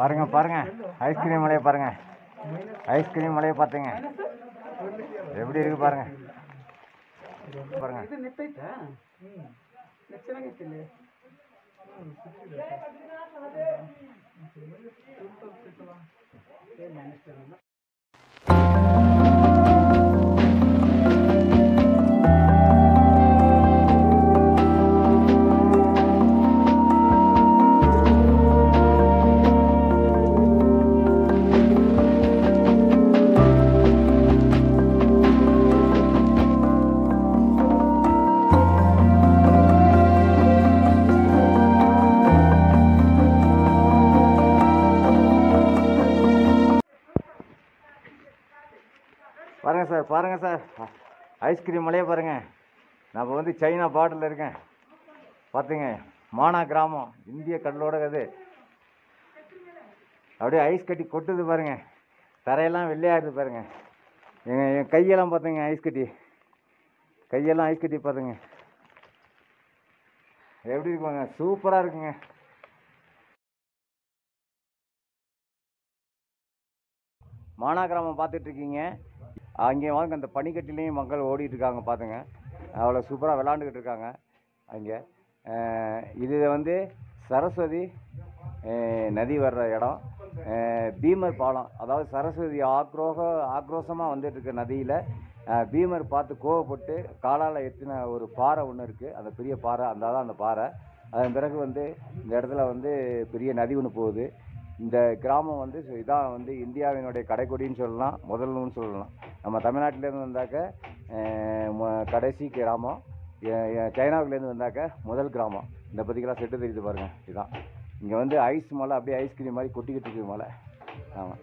பாருங்க பாருங்க ஐஸ்கிரீம் மலையை பாருங்க ஐஸ்கிரீம் மலையை பார்த்தீங்க எப்படி இருக்கு பாருங்க பாருங்க ಇದು ನೆಟ್ಟೈತಾ ಹ್ಞೂ ನೆಟ್ ಚೆನ್ನಾಗೈತಿ ಇಲ್ಲಿ பாருங்க சார் பாருங்க சார் ஐஸ்கிரீம் மலையை பாருங்க நான் இப்போ வந்து சைனா பார்டரில் இருக்கேன் பார்த்துங்க மானா கிராமம் இந்திய கடலோட இது அப்படியே ஐஸ் கட்டி கொட்டுது பாருங்க தரையெல்லாம் வெள்ளையாடுது பாருங்க என் என் கையெல்லாம் பார்த்துங்க ஐஸ் கட்டி கையெல்லாம் ஐஸ் கட்டி பார்த்துங்க எப்படி இருக்குங்க சூப்பராக இருக்குங்க மானா கிராமம் பார்த்துட்டு இருக்கீங்க அங்கே வாங்க அந்த பனிக்கட்டிலையும் மக்கள் ஓடிட்டு இருக்காங்க பார்த்துங்க அவ்வளோ சூப்பராக விளாண்டுக்கிட்டு இருக்காங்க அங்கே அஹ் இது வந்து சரஸ்வதி அஹ் நதி வர்ற இடம் அஹ் பீமர் பாலம் அதாவது சரஸ்வதி ஆக்ரோக ஆக்ரோஷமாக வந்துட்டு இருக்க நதியில் பீமர் பார்த்து கோவப்பட்டு காலால் எத்தின ஒரு பாறை ஒன்று இருக்குது அந்த பெரிய பாறை அந்த தான் அந்த பாறை அதன் பிறகு வந்து இந்த இடத்துல வந்து பெரிய நதி ஒன்று போகுது இந்த கிராமம் வந்து சு- இதான் வந்து இந்தியாவினுடைய கடைக்கொடின்னு சொல்லலாம் முதல்னு சொல்லலாம் நம்ம தமிழ்நாட்டிலேருந்து வந்தாக்க அஹ், மு- கடைசி கிராமம் எ- எ- சைனாவுக்குலேருந்து வந்தாக்க முதல் கிராமம் இந்த பற்றிக்கெல்லாம் செட்டு தெரியுது பாருங்க இதுதான் இங்கே வந்து ஐஸ் மலை அப்படியே ஐஸ்கிரீம் மாதிரி கொட்டிக்கிட்டு இருக்குது மலை ஆமாம்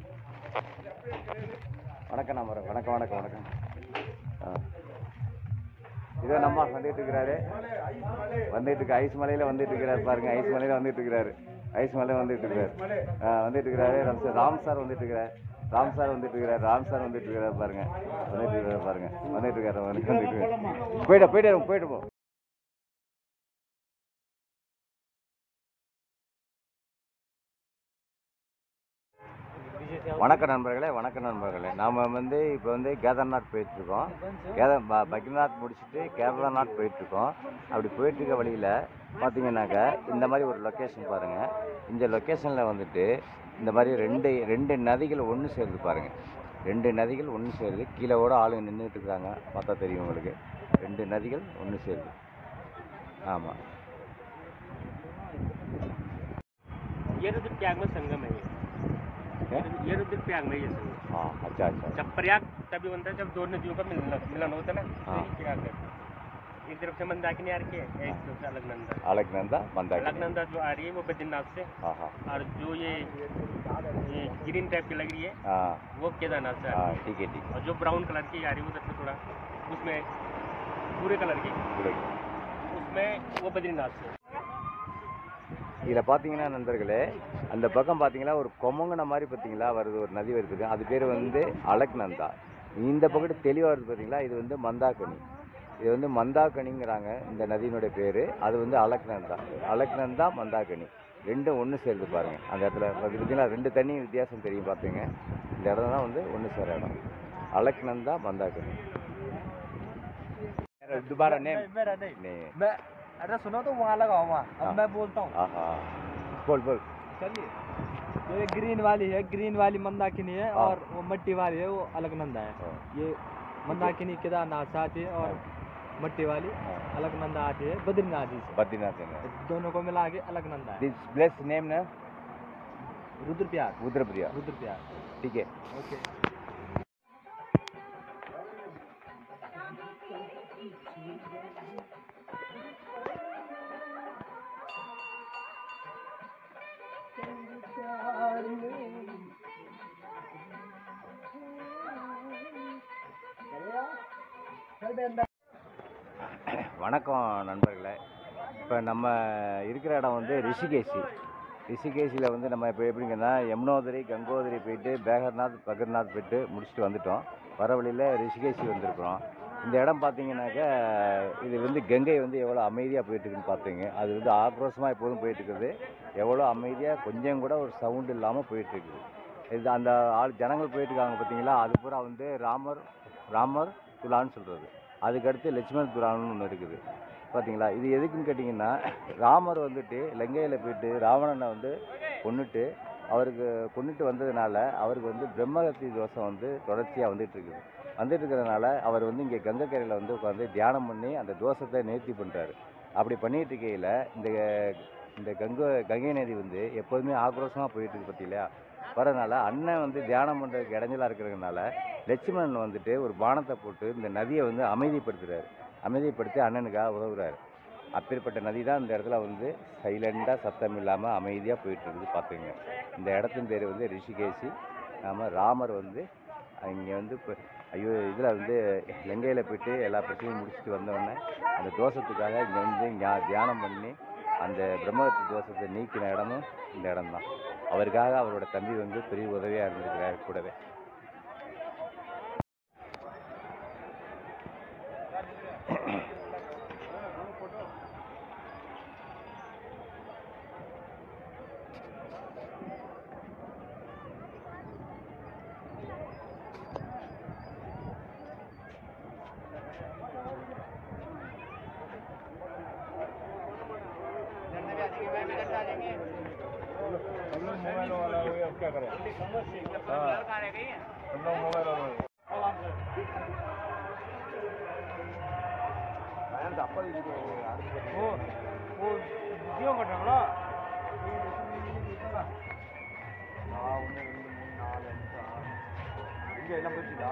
வணக்கம் நம்ம வணக்கம் வணக்கம் வணக்கம் ஆ இதோ நம்ம வந்துட்டு இருக்கிறாரு வந்துட்டு இருக்கு ஐஸ் மலையில வந்துட்டு இருக்கிறாரு பாருங்க ஐஸ் மலையில வந்துட்டு இருக்கிறாரு ஐஸ் மலையில வந்துட்டு இருக்கிறாரு ஆ, வந்துட்டு இருக்கிறாரு ராம் சார் ராம் சார் வந்துட்டு இருக்கிறாரு ராம் சார் வந்துட்டு இருக்கிறாரு ராம் சார் வந்துட்டு இருக்கிறாரு பாருங்க வந்துட்டு இருக்காரு பாருங்க வந்துட்டு இருக்காரு வந்துட்டு வந்துட்டு இருக்காரு போயிட்டு போயிட்டு போயிட்டு போ வணக்கம் நண்பர்களே வணக்கம் நண்பர்களே நாம் வந்து இப்போ வந்து கேதார்நாத் போயிட்டுருக்கோம் கேதார் ப- பத்ரிநாத் முடிச்சுட்டு கேதார்நாத் போயிட்டுருக்கோம் அப்படி போயிட்டுருக்க வழியில் பார்த்தீங்கன்னாக்க இந்த மாதிரி ஒரு லொக்கேஷன் பாருங்கள் இந்த லொக்கேஷனில் வந்துட்டு இந்த மாதிரி ரெண்டு ரெண்டு நதிகள் ஒன்று சேருது பாருங்கள் ரெண்டு நதிகள் ஒன்று சேருது கீழே கூட ஆளுங்க நின்றுட்டு இருக்காங்க பார்த்தா தெரியும் உங்களுக்கு ரெண்டு நதிகள் ஒன்று சேருது ஆமாம் ये रुद्रप्रयाग में संगम है ये ये रुद्रप्रयाग में ये संगम ஆ அச்சா அச்சா जब प्रयाग तभी बनता है जब दो नदियों का मिलन मिलन होता है ना हाँ। यही प्रयाग है एक तरफ से मंदाकिनी आ रही है एक तरफ से अलकनंदा அலக்நந்தா மந்தாக்கி अलकनंदा जो आ रही है वो बद्रीनाथ से ஆஹா और जो ये ये ग्रीन टाइप की लग रही है ஆ वो केदारनाथ से आ ஆ रही ठीक है ठीक है और जो ब्राउन कलर की आ रही है उधर से थोड़ा उसमें पूरे कलर की है उसमें वो बद्रीनाथ से இதில் பார்த்தீங்கன்னா நண்பர்களே அந்த பக்கம் பார்த்தீங்கன்னா ஒரு கொமங்கன மாதிரி பார்த்தீங்களா வருது ஒரு நதி வருது அது பேர் வந்து அலக்நந்தா இந்த பக்கம் தெளிவாக வருது பார்த்தீங்களா இது வந்து மந்தாக்கனி இது வந்து மந்தாக்கனிங்கிறாங்க இந்த நதியினுடைய பேர் அது வந்து அலக்நந்தா அலக்நந்தா மந்தாக்கனி ரெண்டும் ஒன்று சேருது பாருங்க அந்த இடத்துல பார்த்தீங்கன்னா ரெண்டு தண்ணி வித்தியாசம் தெரியும் பார்த்துங்க இந்த இடம் தான் வந்து ஒன்று சேர இடம் அலக்நந்தா மந்தாக்கனி दुबारा नेम मेरा नहीं नहीं मैं अरे सुनो तो वहाँ लगाओ वहाँ हाँ। अब मैं बोलता हूँ आहा बोल बोल चलिए तो ये ग्रीन वाली है ग्रीन वाली मंदाकिनी है हाँ। और वो मट्टी वाली है वो अलकनंदा है हाँ। ये मंदाकिनी केदारनाथ से आती है और मट्टी वाली हाँ। अलकनंदा आती है बद्रीनाथ जी से बद्रीनाथ में दोनों को मिला के अलकनंदा है दिस प्लेस नेम ना रुद्रप्रयाग रुद्रप्रिया रुद्रप्रयाग ठीक है ओके வணக்கம் நண்பர்களே இப்போ நம்ம இருக்கிற இடம் வந்து ரிஷிகேஷி ரிஷிகேஷியில் வந்து நம்ம இப்போ எப்படிங்கன்னா யமுனோதரி கங்கோதரி போயிட்டு பேகர்நாத் பகர்நாத் போயிட்டு முடிச்சுட்டு வந்துட்டோம் வர வழியில் ரிஷிகேஷி வந்திருக்கிறோம் இந்த இடம் பார்த்தீங்கன்னாக்கா இது வந்து கங்கை வந்து எவ்வளோ அமைதியாக போயிட்டுருக்குன்னு பார்த்தீங்க அது வந்து ஆக்ரோஷமாக எப்போதும் போயிட்டுருக்குது எவ்வளோ அமைதியாக கொஞ்சம் கூட ஒரு சவுண்ட் இல்லாமல் போயிட்டுருக்குது இது அந்த ஆள் ஜனங்கள் போயிட்டுருக்காங்க பார்த்தீங்களா அது பூரா வந்து ராமர் ராமர் துலான்னு சொல்கிறது அதுக்கடுத்து லட்சுமண் துலான்னு ஒன்று இருக்குது பார்த்தீங்களா இது எதுக்குன்னு கேட்டிங்கன்னா ராமர் வந்துட்டு லங்கையில் போயிட்டு ராவணனை வந்து கொன்னுட்டு அவருக்கு கொன்னுட்டு வந்ததுனால அவருக்கு வந்து பிரம்மகத்தி தோஷம் வந்து தொடர்ச்சியாக வந்துட்டு இருக்குது வந்துட்டு இருக்கிறதுனால அவர் வந்து இங்கே கங்கைக்கரையில் வந்து உட்காந்து தியானம் பண்ணி அந்த தோஷத்தை நேர்த்தி பண்ணுறாரு அப்படி பண்ணிட்டு இருக்கையில் இந்த இந்த கங்கை கங்கை நதி வந்து எப்போதுமே ஆக்ரோஷமாக போயிட்டு இருக்கு பார்த்தீங்களா வரதுனால அண்ணன் வந்து தியானம் பண்ணுறதுக்கு இடைஞ்சலாக இருக்கிறதுனால லட்சுமணன் வந்துட்டு ஒரு பானத்தை போட்டு இந்த நதியை வந்து அமைதிப்படுத்துறாரு அமைதிப்படுத்தி அண்ணனுக்காக உதவுறாரு அப்பேற்பட்ட நதி தான் இந்த இடத்துல வந்து சைலண்டாக சத்தம் இல்லாமல் அமைதியாக போயிட்டு இருக்குது பார்த்துங்க இந்த இடத்தின் பேர் வந்து ரிஷிகேசி நாம ராமர் வந்து இங்கே வந்து இப்போ ஐயோ இதில் வந்து லங்கையில் போயிட்டு எல்லா பிரச்சனையும் முடிச்சுட்டு வந்தோடனே அந்த தோஷத்துக்காக இங்கே வந்து ஞா- தியானம் பண்ணி அந்த பிரம்மகத்தி தோஷத்தை நீக்கின இடமும் இந்த இடம்தான் அவருக்காக அவரோட தம்பி வந்து பெரிய உதவியாக இருந்திருக்கிறார் கூடவே ஓ ஓ ஜியோ கட்டுறாங்களா இங்கே எல்லாம் போயிடுச்சுதா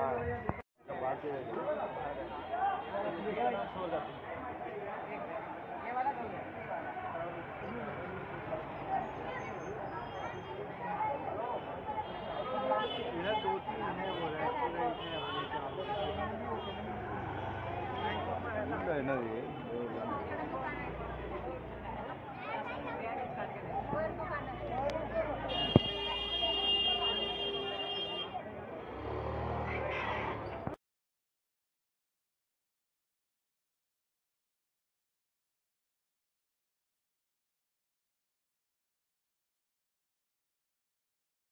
என்னது